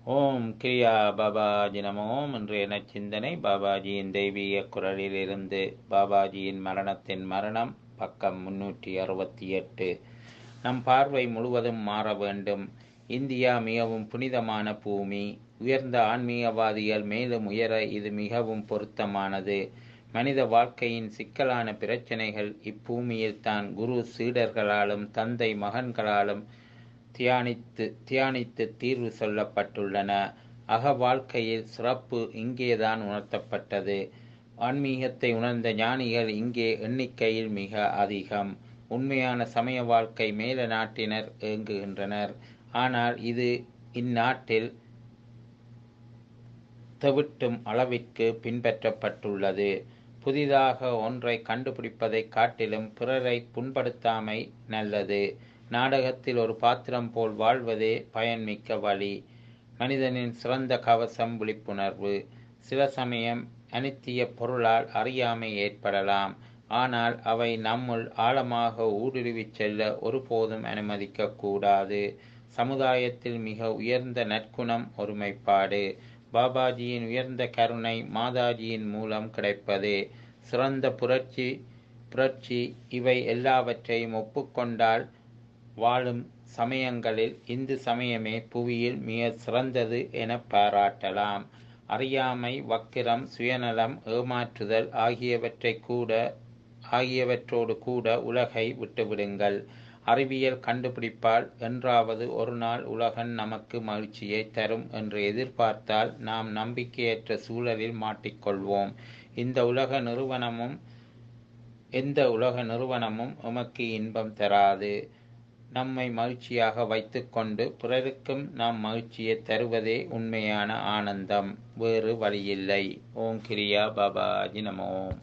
ஓம் கிரியா பாபாஜி நமோம் இன்றைய நச்சிந்தனை பாபாஜியின் தெய்வீக குரலிலிருந்து பாபாஜியின் மரணத்தின் மரணம் பக்கம் முன்னூற்றி அறுபத்தி எட்டு நம் பார்வை முழுவதும் மாற வேண்டும் இந்தியா மிகவும் புனிதமான பூமி உயர்ந்த ஆன்மீகவாதிகள் மேலும் உயர இது மிகவும் பொருத்தமானது மனித வாழ்க்கையின் சிக்கலான பிரச்சனைகள் இப்பூமியில் தான் குரு சீடர்களாலும் தந்தை மகன்களாலும் தியானித்து தியானித்து தீர்வு சொல்லப்பட்டுள்ளன அக வாழ்க்கையில் சிறப்பு இங்கேதான் உணர்த்தப்பட்டது ஆன்மீகத்தை உணர்ந்த ஞானிகள் இங்கே எண்ணிக்கையில் மிக அதிகம் உண்மையான சமய வாழ்க்கை மேல நாட்டினர் இயங்குகின்றனர் ஆனால் இது இந்நாட்டில் தவிட்டும் அளவிற்கு பின்பற்றப்பட்டுள்ளது புதிதாக ஒன்றை கண்டுபிடிப்பதை காட்டிலும் பிறரை புண்படுத்தாமை நல்லது நாடகத்தில் ஒரு பாத்திரம் போல் வாழ்வதே பயன்மிக்க வழி மனிதனின் சிறந்த கவசம் விழிப்புணர்வு சில சமயம் அனித்திய பொருளால் அறியாமை ஏற்படலாம் ஆனால் அவை நம்முள் ஆழமாக ஊடுருவிச் செல்ல ஒருபோதும் அனுமதிக்க கூடாது சமுதாயத்தில் மிக உயர்ந்த நற்குணம் ஒருமைப்பாடு பாபாஜியின் உயர்ந்த கருணை மாதாஜியின் மூலம் கிடைப்பது சிறந்த புரட்சி புரட்சி இவை எல்லாவற்றையும் ஒப்புக்கொண்டால் வாழும் சமயங்களில் இந்து சமயமே புவியில் மிக சிறந்தது என பாராட்டலாம் அறியாமை வக்கிரம் சுயநலம் ஏமாற்றுதல் ஆகியவற்றை கூட ஆகியவற்றோடு கூட உலகை விட்டுவிடுங்கள் அறிவியல் கண்டுபிடிப்பால் என்றாவது ஒரு நாள் உலகன் நமக்கு மகிழ்ச்சியை தரும் என்று எதிர்பார்த்தால் நாம் நம்பிக்கையற்ற சூழலில் மாட்டிக்கொள்வோம் இந்த உலக நிறுவனமும் எந்த உலக நிறுவனமும் எமக்கு இன்பம் தராது நம்மை மகிழ்ச்சியாக வைத்துக்கொண்டு பிறருக்கும் நாம் மகிழ்ச்சியை தருவதே உண்மையான ஆனந்தம் வேறு வழியில்லை ஓம் கிரியா பாபாஜி நமோம்